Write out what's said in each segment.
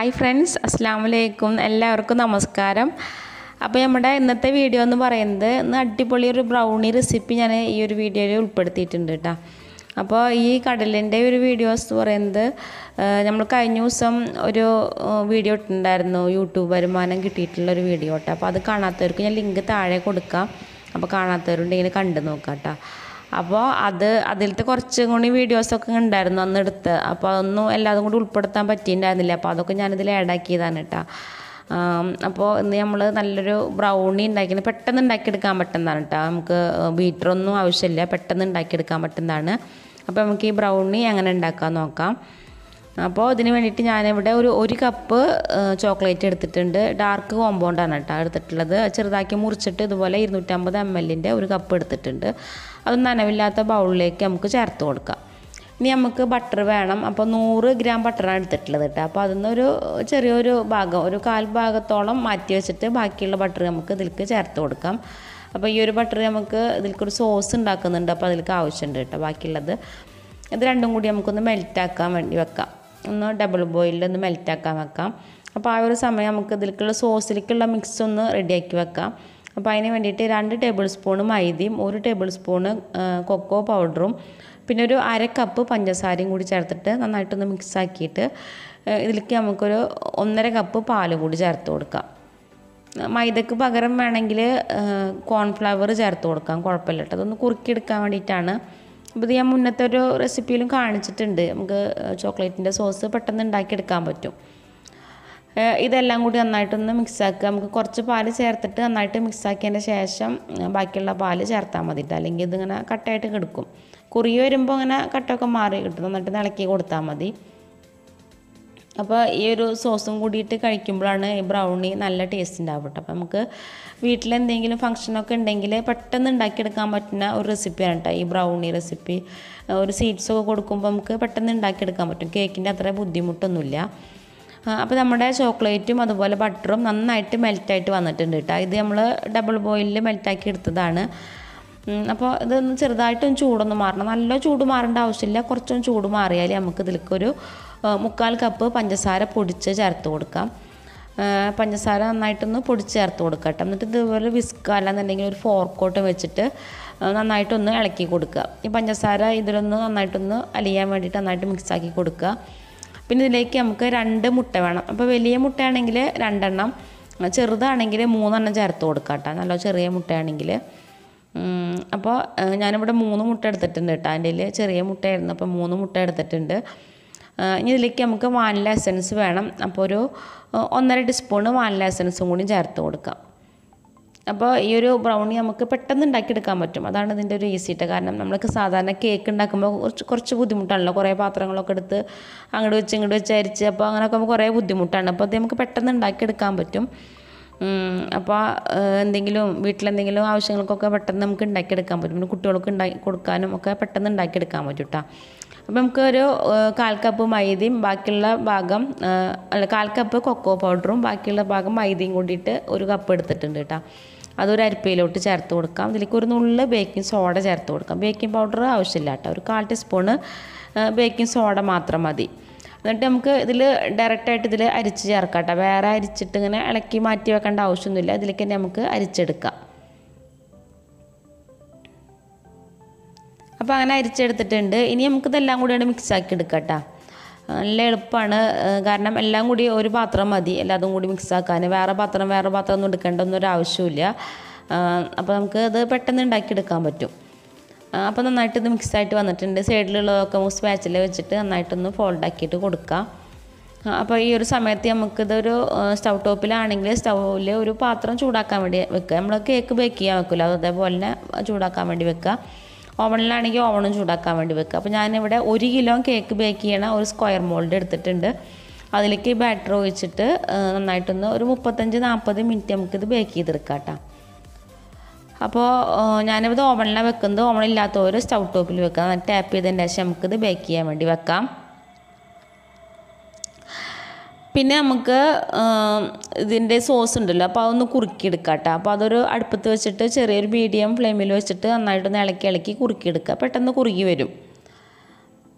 hi friends അസ്സാം വലൈക്കും എല്ലാവർക്കും നമസ്കാരം അപ്പോൾ നമ്മുടെ ഇന്നത്തെ വീഡിയോ എന്ന് പറയുന്നത് ഇന്ന് അടിപൊളി ഒരു ബ്രൗണി റെസിപ്പി ഞാൻ ഈ ഒരു വീഡിയോയിൽ ഉൾപ്പെടുത്തിയിട്ടുണ്ട് കേട്ടോ അപ്പോൾ ഈ കടലിൻ്റെ ഒരു വീഡിയോസ് എന്ന് പറയുന്നത് നമ്മൾ കഴിഞ്ഞ ദിവസം ഒരു വീഡിയോ ഇട്ടിട്ടുണ്ടായിരുന്നു യൂട്യൂബ് വരുമാനം കിട്ടിയിട്ടുള്ള ഒരു വീഡിയോ കേട്ടോ അപ്പോൾ അത് കാണാത്തവർക്ക് ഞാൻ ലിങ്ക് താഴെ കൊടുക്കാം അപ്പോൾ കാണാത്തവരുണ്ടെങ്കിൽ കണ്ടു നോക്കാം കേട്ടോ അപ്പോൾ അത് അതിലത്തെ കുറച്ചും കൂടി വീഡിയോസൊക്കെ ഉണ്ടായിരുന്നു അന്ന് എടുത്ത് അപ്പോൾ അതൊന്നും എല്ലാതും കൂടി ഉൾപ്പെടുത്താൻ പറ്റിയിട്ടുണ്ടായിരുന്നില്ല അപ്പോൾ അതൊക്കെ ഞാനിതിൽ ആഡാക്കിയതാണ് കേട്ടോ അപ്പോൾ ഇന്ന് നമ്മൾ നല്ലൊരു ബ്രൗണി ഉണ്ടാക്കിയത് പെട്ടെന്ന് ഉണ്ടാക്കിയെടുക്കാൻ പറ്റുന്നതാണ് കേട്ടോ നമുക്ക് ബീറ്ററൊന്നും ആവശ്യമില്ല പെട്ടെന്ന് ഉണ്ടാക്കിയെടുക്കാൻ പറ്റുന്നതാണ് അപ്പോൾ നമുക്ക് ഈ ബ്രൗണി എങ്ങനെ ഉണ്ടാക്കാൻ നോക്കാം അപ്പോൾ ഇതിന് വേണ്ടിയിട്ട് ഞാനിവിടെ ഒരു ഒരു കപ്പ് ചോക്ലേറ്റ് എടുത്തിട്ടുണ്ട് ഡാർക്ക് കോമ്പൗണ്ടാണ് കേട്ടോ എടുത്തിട്ടുള്ളത് ചെറുതാക്കി മുറിച്ചിട്ട് ഇതുപോലെ ഇരുന്നൂറ്റമ്പത് എം എല്ലിൻ്റെ ഒരു കപ്പ് എടുത്തിട്ടുണ്ട് അത് നനവില്ലാത്ത ബൗളിലേക്ക് നമുക്ക് ചേർത്ത് കൊടുക്കാം ഇനി നമുക്ക് ബട്ടർ വേണം അപ്പോൾ നൂറ് ഗ്രാം ബട്ടറാണ് എടുത്തിട്ടുള്ളത് കേട്ടോ അപ്പോൾ അതിൽ നിന്നൊരു ചെറിയൊരു ഭാഗം ഒരു കാൽ ഭാഗത്തോളം മാറ്റി വെച്ചിട്ട് ബാക്കിയുള്ള ബട്ടർ നമുക്ക് ഇതിലേക്ക് ചേർത്ത് കൊടുക്കാം അപ്പോൾ ഈ ഒരു ബട്ടർ നമുക്ക് ഇതിലേക്കൊരു സോസ് ഉണ്ടാക്കുന്നുണ്ട് അപ്പോൾ അതിലേക്ക് ആവശ്യമുണ്ട് കേട്ടോ ബാക്കിയുള്ളത് ഇത് രണ്ടും കൂടി നമുക്കൊന്ന് മെൽറ്റാക്കാൻ വേണ്ടി വെക്കാം ഒന്ന് ഡബിൾ ബോയിലിൽ ഒന്ന് മെൽറ്റാക്കാൻ വെക്കാം അപ്പോൾ ആ ഒരു സമയം നമുക്ക് ഇതിലേക്കുള്ള സോസിലേക്കുള്ള മിക്സ് ഒന്ന് റെഡിയാക്കി വെക്കാം അപ്പോൾ അതിന് വേണ്ടിയിട്ട് രണ്ട് ടേബിൾ സ്പൂൺ മൈദയും ഒരു ടേബിൾ സ്പൂണ് കൊക്കോ പൗഡറും പിന്നെ ഒരു അര കപ്പ് പഞ്ചസാരയും കൂടി ചേർത്തിട്ട് നന്നായിട്ടൊന്ന് മിക്സ് ആക്കിയിട്ട് ഇതിലേക്ക് നമുക്കൊരു ഒന്നര കപ്പ് പാൽ കൂടി ചേർത്ത് കൊടുക്കാം മൈദക്ക് പകരം വേണമെങ്കിൽ കോൺഫ്ലവർ ചേർത്ത് കൊടുക്കാം കുഴപ്പമില്ല കേട്ടോ അതൊന്ന് കുറുക്കിയെടുക്കാൻ വേണ്ടിയിട്ടാണ് അപ്പോൾ ഇത് ഞാൻ മുന്നത്തെ ഒരു റെസിപ്പിയിലും കാണിച്ചിട്ടുണ്ട് നമുക്ക് ചോക്ലേറ്റിൻ്റെ സോസ് പെട്ടെന്ന് ഉണ്ടാക്കിയെടുക്കാൻ പറ്റും ഇതെല്ലാം കൂടി നന്നായിട്ടൊന്ന് മിക്സാക്കുക നമുക്ക് കുറച്ച് പാല് ചേർത്തിട്ട് നന്നായിട്ട് മിക്സാക്കിയതിൻ്റെ ശേഷം ബാക്കിയുള്ള പാല് ചേർത്താൽ മതി അല്ലെങ്കിൽ ഇതിങ്ങനെ കട്ടായിട്ട് കിടക്കും കുറി വരുമ്പോൾ അങ്ങനെ കട്ടൊക്കെ മാറി കിട്ടും നന്നായിട്ട് ഇളക്കി കൊടുത്താൽ മതി അപ്പോൾ ഈ ഒരു സോസും കൂടിയിട്ട് കഴിക്കുമ്പോഴാണ് ഈ ബ്രൗണി നല്ല ടേസ്റ്റ് ഉണ്ടാവും കേട്ടോ അപ്പോൾ നമുക്ക് വീട്ടിലെന്തെങ്കിലും ഫംഗ്ഷനൊക്കെ ഉണ്ടെങ്കിൽ പെട്ടെന്ന് ഉണ്ടാക്കിയെടുക്കാൻ പറ്റുന്ന ഒരു റെസിപ്പിയാണ് കേട്ടോ ഈ ബ്രൗണി റെസിപ്പി ഒരു സ്വീറ്റ്സൊക്കെ കൊടുക്കുമ്പോൾ നമുക്ക് പെട്ടെന്ന് ഉണ്ടാക്കിയെടുക്കാൻ പറ്റും കേക്കിൻ്റെ അത്ര ബുദ്ധിമുട്ടൊന്നുമില്ല അപ്പോൾ നമ്മുടെ ചോക്ലേറ്റും അതുപോലെ ബട്ടറും നന്നായിട്ട് മെൽറ്റായിട്ട് വന്നിട്ടുണ്ട് കേട്ടോ ഇത് നമ്മൾ ഡബിൾ ബോയിലിൽ മെൽറ്റാക്കി എടുത്തതാണ് അപ്പോൾ ഇതൊന്ന് ചെറുതായിട്ടൊന്ന് ചൂടൊന്ന് മാറണം നല്ല ചൂട് മാറേണ്ട ആവശ്യമില്ല കുറച്ചൊന്ന് ചൂട് മാറിയാൽ നമുക്ക് ഇതിലേക്കൊരു മുക്കാൽ കപ്പ് പഞ്ചസാര പൊടിച്ച് ചേർത്ത് കൊടുക്കാം പഞ്ചസാര നന്നായിട്ടൊന്ന് പൊടിച്ച് ചേർത്ത് കൊടുക്കുക കേട്ടോ എന്നിട്ട് ഇതുപോലെ വിസ്ക അല്ലാന്നുണ്ടെങ്കിൽ ഒരു ഫോർക്കോട്ട് വെച്ചിട്ട് നന്നായിട്ടൊന്ന് ഇളക്കി കൊടുക്കുക ഈ പഞ്ചസാര ഇതിലൊന്ന് നന്നായിട്ടൊന്ന് അലിയാൻ വേണ്ടിയിട്ട് നന്നായിട്ട് മിക്സാക്കി കൊടുക്കുക പിന്നെ ഇതിലേക്ക് നമുക്ക് രണ്ട് മുട്ട വേണം അപ്പോൾ വലിയ മുട്ടയാണെങ്കിൽ രണ്ടെണ്ണം ചെറുതാണെങ്കിൽ മൂന്നെണ്ണം ചേർത്ത് കൊടുക്കാം കേട്ടോ നല്ല ചെറിയ മുട്ടയാണെങ്കിൽ അപ്പോൾ ഞാനിവിടെ മൂന്ന് മുട്ട എടുത്തിട്ടുണ്ട് കേട്ടോ അതിൻ്റെ ചെറിയ മുട്ടയായിരുന്നു അപ്പോൾ മൂന്ന് മുട്ട എടുത്തിട്ടുണ്ട് ഇനി ഇതിലേക്ക് നമുക്ക് വാനില എസൻസ് വേണം അപ്പോൾ ഒരു ഒന്നര ടീസ്പൂണ് വാനില എസൻസും കൂടി ചേർത്ത് കൊടുക്കാം അപ്പോൾ ഈ ഒരു ബ്രൗണി നമുക്ക് പെട്ടെന്ന് ഉണ്ടാക്കിയെടുക്കാൻ പറ്റും അതാണ് ഇതിൻ്റെ ഒരു ഈസിയിട്ട് കാരണം നമ്മൾക്ക് സാധാരണ കേക്ക് ഉണ്ടാക്കുമ്പോൾ കുറച്ച് കുറച്ച് ബുദ്ധിമുട്ടാണല്ലോ കുറേ പാത്രങ്ങളൊക്കെ എടുത്ത് അങ്ങോട്ട് വെച്ച് ഇങ്ങോട്ട് വെച്ച് അരിച്ച് അപ്പോൾ അങ്ങനെയൊക്കെ നമുക്ക് കുറേ ബുദ്ധിമുട്ടാണ് അപ്പോൾ അത് നമുക്ക് പെട്ടെന്ന് ഉണ്ടാക്കിയെടുക്കാൻ പറ്റും അപ്പോൾ എന്തെങ്കിലും വീട്ടിലെന്തെങ്കിലും ആവശ്യങ്ങൾക്കൊക്കെ പെട്ടെന്ന് നമുക്ക് ഉണ്ടാക്കിയെടുക്കാൻ പറ്റും പിന്നെ കുട്ടികൾക്ക് ഉണ്ടാക്കി കൊടുക്കാനും ഒക്കെ പെട്ടെന്ന് ഉണ്ടാക്കിയെടുക്കാൻ പറ്റും കേട്ടോ അപ്പോൾ നമുക്ക് ഒരു കാൽ കപ്പ് മൈദയും ബാക്കിയുള്ള ഭാഗം അല്ല കാൽ കപ്പ് കൊക്കോ പൗഡറും ബാക്കിയുള്ള ഭാഗം മൈദയും കൂടിയിട്ട് ഒരു കപ്പ് എടുത്തിട്ടുണ്ട് കേട്ടോ അതൊരു അരിപ്പയിലോട്ട് ചേർത്ത് കൊടുക്കാം ഇതിലേക്ക് ഒരു നുള്ള് ബേക്കിംഗ് സോഡ ചേർത്ത് കൊടുക്കാം ബേക്കിംഗ് പൗഡർ ആവശ്യമില്ല കേട്ടോ ഒരു കാൽ ടീസ്പൂണ് ബേക്കിംഗ് സോഡ മാത്രം മതി എന്നിട്ട് നമുക്ക് ഇതിൽ ഡയറക്റ്റായിട്ട് ഇതിൽ അരിച്ച് ചേർക്കാം കേട്ടോ വേറെ അരിച്ചിട്ട് ഇങ്ങനെ ഇളക്കി മാറ്റി വെക്കേണ്ട ആവശ്യമൊന്നുമില്ല ഇതിലേക്ക് തന്നെ നമുക്ക് അരിച്ചെടുക്കാം അപ്പോൾ അങ്ങനെ അരിച്ചെടുത്തിട്ടുണ്ട് ഇനി നമുക്കിതെല്ലാം കൂടിയാണ് മിക്സ് ആക്കി എടുക്കാം കേട്ടോ നല്ല എളുപ്പമാണ് കാരണം എല്ലാം കൂടി ഒരു പാത്രം മതി എല്ലാതും കൂടി മിക്സ് ആക്കാൻ വേറെ പാത്രം വേറെ പാത്രം ഒന്നും എടുക്കേണ്ട ഒന്നും ഒരു ആവശ്യമില്ല അപ്പോൾ നമുക്ക് ഇത് പെട്ടെന്ന് ഉണ്ടാക്കിയെടുക്കാൻ പറ്റും അപ്പോൾ നന്നായിട്ട് ഇത് മിക്സ് ആയിട്ട് വന്നിട്ടുണ്ട് സൈഡിലുള്ളതൊക്കെ നമുക്ക് സ്പാച്ചിൽ വെച്ചിട്ട് നന്നായിട്ടൊന്ന് ഫോൾഡ് ആക്കിയിട്ട് കൊടുക്കാം അപ്പോൾ ഈ ഒരു സമയത്ത് നമുക്കിതൊരു സ്റ്റൗ ടോപ്പിലാണെങ്കിൽ സ്റ്റൗവിൽ ഒരു പാത്രം ചൂടാക്കാൻ വേണ്ടി വെക്കുക നമ്മൾ കേക്ക് ബേക്ക് ചെയ്യാൻ വെക്കില്ല അതേപോലെ തന്നെ ചൂടാക്കാൻ വേണ്ടി വെക്കുക ഓവണിലാണെങ്കിൽ ഓവണും ചൂടാക്കാൻ വേണ്ടി വെക്കുക അപ്പോൾ ഞാനിവിടെ ഒരു കിലോ കേക്ക് ബേക്ക് ചെയ്യണ ഒരു സ്ക്വയർ മോൾഡ് എടുത്തിട്ടുണ്ട് അതിലേക്ക് ബാറ്റർ ഒഴിച്ചിട്ട് നന്നായിട്ടൊന്ന് ഒരു മുപ്പത്തഞ്ച് നാൽപ്പത് മിനിറ്റ് നമുക്കിത് ബേക്ക് ചെയ്തെടുക്കാം കേട്ടോ അപ്പോൾ ഞാനിത് ഓവണിലാണ് വെക്കുന്നത് ഓവണില്ലാത്തവർ സ്റ്റൗ ടോപ്പിൽ വെക്കാം ടാപ്പ് ചെയ്തതിന് ശേഷം നമുക്കിത് ബേക്ക് ചെയ്യാൻ വേണ്ടി വെക്കാം പിന്നെ നമുക്ക് ഇതിൻ്റെ സോസ് ഉണ്ടല്ലോ അപ്പോൾ അതൊന്ന് കുറുക്കിയെടുക്കാം കേട്ടോ അപ്പോൾ അതൊരു അടുപ്പത്ത് വെച്ചിട്ട് ചെറിയൊരു മീഡിയം ഫ്ലെയിമിൽ വെച്ചിട്ട് നന്നായിട്ടൊന്ന് ഇളക്കി ഇളക്കി കുറുക്കിയെടുക്കുക പെട്ടെന്ന് കുറുകി വരും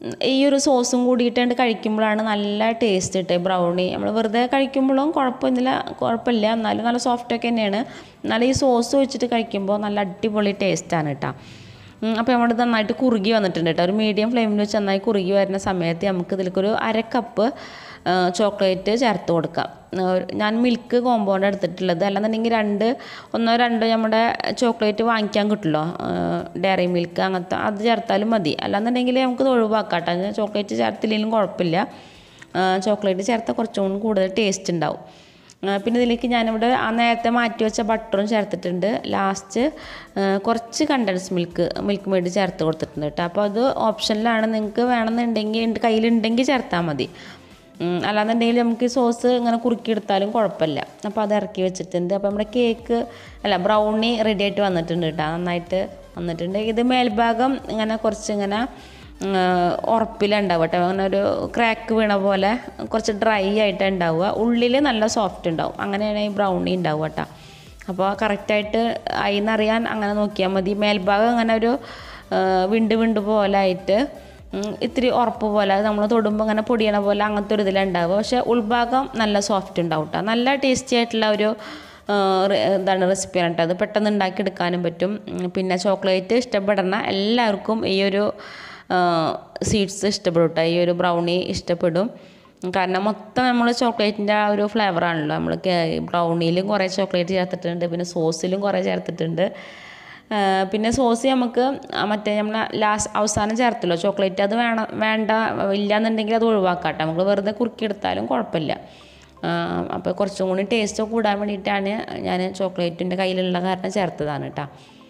ഈ ഒരു സോസും കൂടിയിട്ടുണ്ട് കഴിക്കുമ്പോഴാണ് നല്ല ടേസ്റ്റ് കിട്ടുക ബ്രൗണി നമ്മൾ വെറുതെ കഴിക്കുമ്പോഴും കുഴപ്പമൊന്നുമില്ല കുഴപ്പമില്ല എന്നാലും നല്ല സോഫ്റ്റൊക്കെ തന്നെയാണ് എന്നാലും ഈ സോസ് ഒഴിച്ചിട്ട് കഴിക്കുമ്പോൾ നല്ല അടിപൊളി ടേസ്റ്റാണ് കേട്ടോ അപ്പോൾ നമ്മൾ നന്നായിട്ട് കുറുകി വന്നിട്ടുണ്ട് കേട്ടോ ഒരു മീഡിയം ഫ്ലെയിമിൽ വെച്ച് നന്നായി കുറുകി വരുന്ന സമയത്ത് നമുക്ക് ഇതിലേക്കൊരു അര കപ്പ് ചോക്ലേറ്റ് ചേർത്ത് കൊടുക്കാം ഞാൻ മിൽക്ക് കോമ്പൗണ്ട് എടുത്തിട്ടുള്ളത് അല്ലാന്നുണ്ടെങ്കിൽ രണ്ട് ഒന്നോ രണ്ടോ നമ്മുടെ ചോക്ലേറ്റ് വാങ്ങിക്കാൻ കിട്ടുമല്ലോ ഡയറി മിൽക്ക് അങ്ങനത്തെ അത് ചേർത്താലും മതി അല്ലാന്നുണ്ടെങ്കിൽ നമുക്ക് ഒഴിവാക്കാം കേട്ടോ ചോക്ലേറ്റ് ചേർത്തില്ലെങ്കിലും കുഴപ്പമില്ല ചോക്ലേറ്റ് ചേർത്താൽ കുറച്ചും കൂടി കൂടുതൽ ടേസ്റ്റ് ഉണ്ടാവും പിന്നെ ഇതിലേക്ക് ഞാനിവിടെ ആ നേരത്തെ മാറ്റി വെച്ച ബട്ടറും ചേർത്തിട്ടുണ്ട് ലാസ്റ്റ് കുറച്ച് കണ്ടൻസ് മിൽക്ക് മിൽക്ക് മെയ്ഡ് ചേർത്ത് കൊടുത്തിട്ടുണ്ട് കേട്ടോ അപ്പോൾ അത് ഓപ്ഷനിലാണ് നിങ്ങൾക്ക് വേണമെന്നുണ്ടെങ്കിൽ എൻ്റെ കയ്യിലുണ്ടെങ്കിൽ ചേർത്താൽ മതി അല്ലാന്നുണ്ടെങ്കിൽ നമുക്ക് ഈ സോസ് ഇങ്ങനെ കുറുക്കിയെടുത്താലും കുഴപ്പമില്ല അപ്പോൾ അത് ഇറക്കി വെച്ചിട്ടുണ്ട് അപ്പോൾ നമ്മുടെ കേക്ക് അല്ല ബ്രൗണി റെഡി ആയിട്ട് വന്നിട്ടുണ്ട് കേട്ടോ നന്നായിട്ട് വന്നിട്ടുണ്ട് ഇത് മേൽഭാഗം ഇങ്ങനെ കുറച്ച് ഇങ്ങനെ ഉറപ്പിലുണ്ടാവും കേട്ടോ അങ്ങനെ ഒരു ക്രാക്ക് വീണ പോലെ കുറച്ച് ഡ്രൈ ആയിട്ട് ഉണ്ടാവുക ഉള്ളിൽ നല്ല സോഫ്റ്റ് ഉണ്ടാവും അങ്ങനെയാണ് ഈ ബ്രൗണി ഉണ്ടാവുക കേട്ടോ അപ്പോൾ കറക്റ്റായിട്ട് ആയിന്നറിയാൻ അങ്ങനെ നോക്കിയാൽ മതി മേൽഭാഗം അങ്ങനെ ഒരു വിണ്ട് വിണ്ട് പോലെ ആയിട്ട് ഇത്തിരി ഉറപ്പ് പോലെ നമ്മൾ തൊടുമ്പോൾ അങ്ങനെ പൊടിയണ പോലെ അങ്ങനത്തെ ഒരു ഇതിലുണ്ടാവുക പക്ഷേ ഉൾഭാഗം നല്ല സോഫ്റ്റ് ഉണ്ടാവും കേട്ടോ നല്ല ടേസ്റ്റി ആയിട്ടുള്ള ഒരു എന്താണ് റെസിപ്പിയാണ് കേട്ടോ അത് പെട്ടെന്ന് ഉണ്ടാക്കിയെടുക്കാനും പറ്റും പിന്നെ ചോക്ലേറ്റ് ഇഷ്ടപ്പെടുന്ന എല്ലാവർക്കും ഈ ഒരു സ്വീറ്റ്സ് ഇഷ്ടപ്പെടും കേട്ടോ ഈ ഒരു ബ്രൗണി ഇഷ്ടപ്പെടും കാരണം മൊത്തം നമ്മൾ ചോക്ലേറ്റിൻ്റെ ആ ഒരു ഫ്ലേവറാണല്ലോ നമ്മൾ ബ്രൗണിയിലും കുറേ ചോക്ലേറ്റ് ചേർത്തിട്ടുണ്ട് പിന്നെ സോസിലും കുറേ ചേർത്തിട്ടുണ്ട് പിന്നെ സോസ് നമുക്ക് മറ്റേ നമ്മൾ ലാസ്റ്റ് അവസാനം ചേർത്തല്ലോ ചോക്ലേറ്റ് അത് വേണം വേണ്ട ഇല്ലയെന്നുണ്ടെങ്കിൽ അത് ഒഴിവാക്കാം നമുക്ക് വെറുതെ കുറുക്കിയെടുത്താലും കുഴപ്പമില്ല അപ്പോൾ കുറച്ചും കൂടി ടേസ്റ്റ് കൂടാൻ വേണ്ടിയിട്ടാണ് ഞാൻ ചോക്ലേറ്റിൻ്റെ കയ്യിലുള്ള കാരണം ചേർത്തതാണ് കേട്ടോ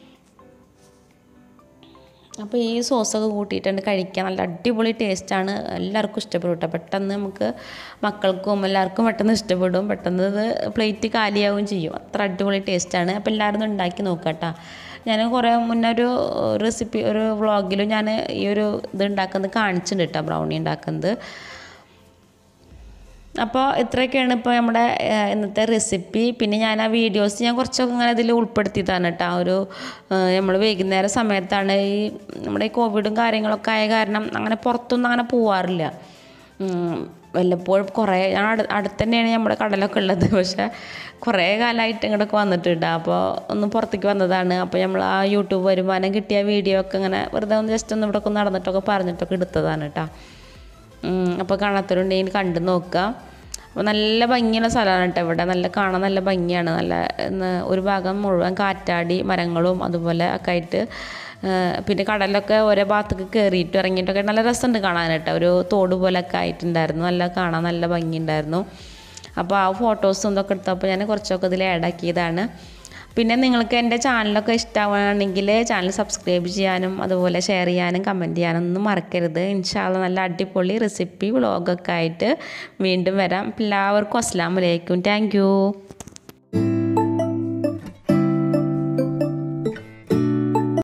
അപ്പോൾ ഈ സോസൊക്കെ കൂട്ടിയിട്ടുണ്ട് കഴിക്കാൻ നല്ല അടിപൊളി ടേസ്റ്റാണ് എല്ലാവർക്കും ഇഷ്ടപ്പെടും കേട്ടോ പെട്ടെന്ന് നമുക്ക് മക്കൾക്കും എല്ലാവർക്കും പെട്ടെന്ന് ഇഷ്ടപ്പെടും പെട്ടെന്ന് ഇത് പ്ലേറ്റ് കാലിയാവുകയും ചെയ്യും അത്ര അടിപൊളി ടേസ്റ്റാണ് അപ്പോൾ എല്ലാവരും ഒന്ന് ഉണ്ടാക്കി നോക്കാം കേട്ടോ ഞാൻ കുറേ മുന്നേ ഒരു റെസിപ്പി ഒരു വ്ളോഗിൽ ഞാൻ ഈ ഒരു ഇത് ഉണ്ടാക്കുന്നത് കാണിച്ചിട്ടുണ്ട് കേട്ടോ ബ്രൗണി ഉണ്ടാക്കുന്നത് അപ്പോൾ ഇത്രയൊക്കെയാണ് ഇപ്പോൾ നമ്മുടെ ഇന്നത്തെ റെസിപ്പി പിന്നെ ഞാൻ ആ വീഡിയോസ് ഞാൻ കുറച്ചൊക്കെ ഇങ്ങനെ ഇതിൽ ഉൾപ്പെടുത്തിയതാണ് കേട്ടോ ആ ഒരു നമ്മൾ വൈകുന്നേരം സമയത്താണ് ഈ നമ്മുടെ ഈ കോവിഡും കാര്യങ്ങളൊക്കെ ആയ കാരണം അങ്ങനെ പുറത്തൊന്നും അങ്ങനെ പോവാറില്ല വല്ലപ്പോഴും കുറേ ഞാൻ അടു അടുത്ത് തന്നെയാണ് നമ്മുടെ കടലൊക്കെ ഉള്ളത് പക്ഷേ കുറേ കാലമായിട്ട് ഇങ്ങോട്ടൊക്കെ വന്നിട്ടുണ്ട് അപ്പോൾ ഒന്ന് പുറത്തേക്ക് വന്നതാണ് അപ്പോൾ നമ്മൾ ആ യൂട്യൂബ് വരുമാനം കിട്ടിയ വീഡിയോ ഒക്കെ ഇങ്ങനെ വെറുതെ ഒന്ന് ജസ്റ്റ് ഒന്ന് ഇവിടെ ഒക്കെ നടന്നിട്ടൊക്കെ പറഞ്ഞിട്ടൊക്കെ എടുത്തതാണ് കേട്ടോ അപ്പോൾ കാണാത്തവരുണ്ടെങ്കിൽ കണ്ടു നോക്കുക അപ്പോൾ നല്ല ഭംഗിയുള്ള സ്ഥലമാണ് കേട്ടോ ഇവിടെ നല്ല കാണാൻ നല്ല ഭംഗിയാണ് നല്ല ഒരു ഭാഗം മുഴുവൻ കാറ്റാടി മരങ്ങളും അതുപോലെ ഒക്കെ ആയിട്ട് പിന്നെ കടലൊക്കെ ഓരോ ഭാഗത്തേക്ക് കയറിയിട്ട് ഇറങ്ങിയിട്ടൊക്കെ നല്ല രസമുണ്ട് കാണാൻ കേട്ടോ ഒരു തോട് പോലൊക്കെ ആയിട്ടുണ്ടായിരുന്നു നല്ല കാണാൻ നല്ല ഭംഗിയുണ്ടായിരുന്നു അപ്പോൾ ആ ഫോട്ടോസും ഇതൊക്കെ എടുത്തപ്പോൾ ഞാൻ കുറച്ചൊക്കെ ഇതിൽ ആഡാക്കിയതാണ് പിന്നെ നിങ്ങൾക്ക് എൻ്റെ ചാനലൊക്കെ ഇഷ്ടമാണെങ്കിൽ ചാനൽ സബ്സ്ക്രൈബ് ചെയ്യാനും അതുപോലെ ഷെയർ ചെയ്യാനും കമൻറ്റ് ചെയ്യാനും ഒന്നും മറക്കരുത് ഇൻഷാല്ല നല്ല അടിപൊളി റെസിപ്പി വ്ളോഗൊക്കെ ആയിട്ട് വീണ്ടും വരാം എല്ലാവർക്കും അസ്സാം വലൈക്കും താങ്ക്